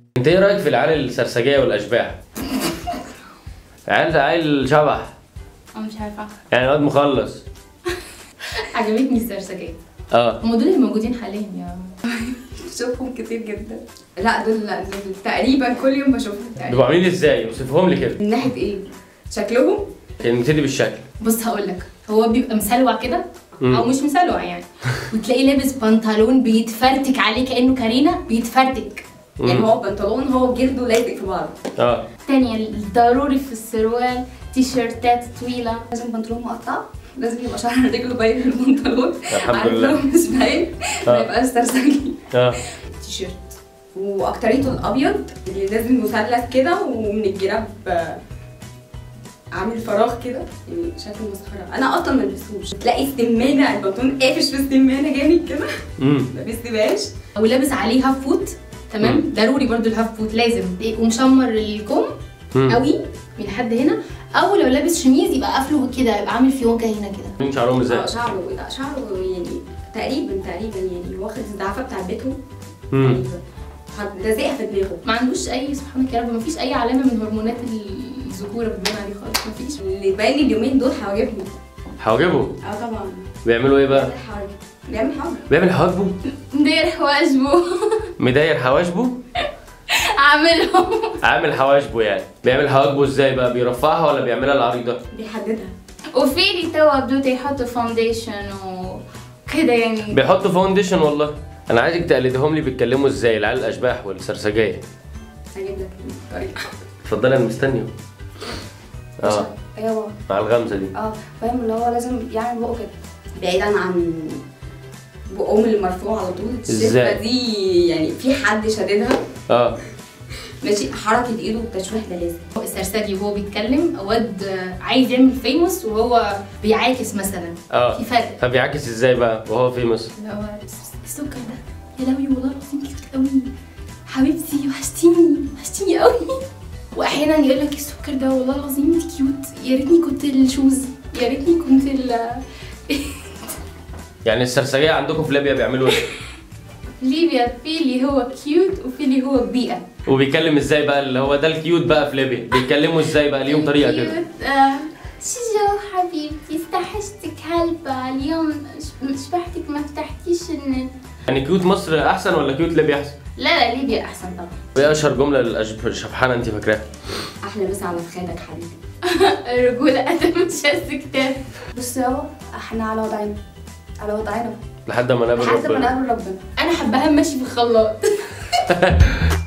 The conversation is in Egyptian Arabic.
انت ايه رايك في العيال السرسجيه والاشباح عيال عيل شبح انا مش عارفه يعني الواد مخلص عجبتني السرسجيه اه هم دول اللي موجودين حاليا يا بشوفهم كتير جدا لا دول لا دول تقريبا كل يوم بشوفهم تقريبا بيبقوا عاملين ازاي اوصفهم لي كده من ناحيه ايه شكلهم يعني نبتدي بالشكل بص هقول لك هو بيبقى مسلوع كده مم. او مش مسلوع يعني وتلاقيه لابس بنطلون بيتفرتك عليه كانه كارينا بيتفرتك يعني مم. هو بنطلون هو جلده لازق في بعض اه تانية الضروري في السروال تيشيرتات طويلة لازم بنطلون مقطع لازم يبقى شعر رجله باين في البنطلون الحمد عارف لله. لو مش باين آه. ما يبقاش سرسجي اه تيشيرت واكتريته الابيض اللي لازم مثلث كده ومن الجراب آه، عامل فراغ كده يعني شكل مسخره انا اصلا ما لبسوش تلاقي السمانه البنطلون قافش في السمانه جامد كده امم ما بيسيبهاش او لابس عليه هاف فوت تمام مم. ضروري برضو الهاف فوت لازم ومشمر الكم مم. قوي من لحد هنا او لو لابس شميز يبقى قافله كده يبقى عامل فيونكه هنا كده مين شعرهم ازاي اه شعره لا شعره يعني تقريبا تقريبا يعني واخد الزعفه بتاع بيتهم امم تقريبا حط- لازقها في دماغه ما عندوش اي سبحانك يا رب ما فيش اي علامه من هرمونات الذكوره بتبان عليه خالص ما فيش اللي باين لي اليومين دول حواجبهم حواجبه اه طبعا بيعملوا ايه بقى حواجب بيعمل حواجب بيعمل حواجبه مدير حواجبه مداير حواجبه عاملهم عامل حواجبه يعني بيعمل حواجبه ازاي بقى بيرفعها ولا بيعملها العريضه بيحددها وفي لي توا بدو يحطوا فاونديشن وكده يعني بيحطوا فاونديشن والله انا عايزك تقلدهم لي بيتكلموا ازاي العيال الاشباح والسرسجيه هجيب لك الطريقه اتفضلي انا مستني اه ايوه مع الغمزه دي اه فاهم اللي هو لازم يعمل بقه كده بعيدا عن بقهم اللي مرفوع على طول إزاي؟ الشفه دي يعني في حد شاددها اه ماشي حركه ايده والتشويح ده لازم السرسجي وهو بيتكلم واد عايز يعمل فيموس وهو بيعاكس مثلا اه في فرق فبيعكس ازاي بقى وهو في مصر اللي هو السكر ده يا لهوي والله العظيم كيوت قوي حبيبتي وحشتيني وحشتيني قوي واحيانا يقول لك السكر ده والله العظيم انت كيوت يا ريتني كنت الشوز يا ريتني كنت ال يعني السرسجيه عندكم في ليبيا بيعملوا ايه ليبيا في اللي هو كيوت وفي اللي هو بيئة وبيتكلم ازاي بقى اللي هو ده الكيوت بقى في ليبيا بيتكلموا ازاي بقى ليهم طريقه كده كيوت، آه، شجو حبيبتي استحشتك هلبة اليوم ش- شبحتك ما فتحتيش النت يعني كيوت مصر احسن ولا كيوت ليبيا احسن لا لا ليبيا احسن طبعا وايه اشهر جمله للشبحانه انت فاكراها احلى مسا على فخادك حبيبي الرجولة قدم مش كتاب بص يابا احنا على وضعنا على وضعنا لحد ما نقابل لحد ما ربنا نقابل ربنا انا حباها ماشي في الخلاط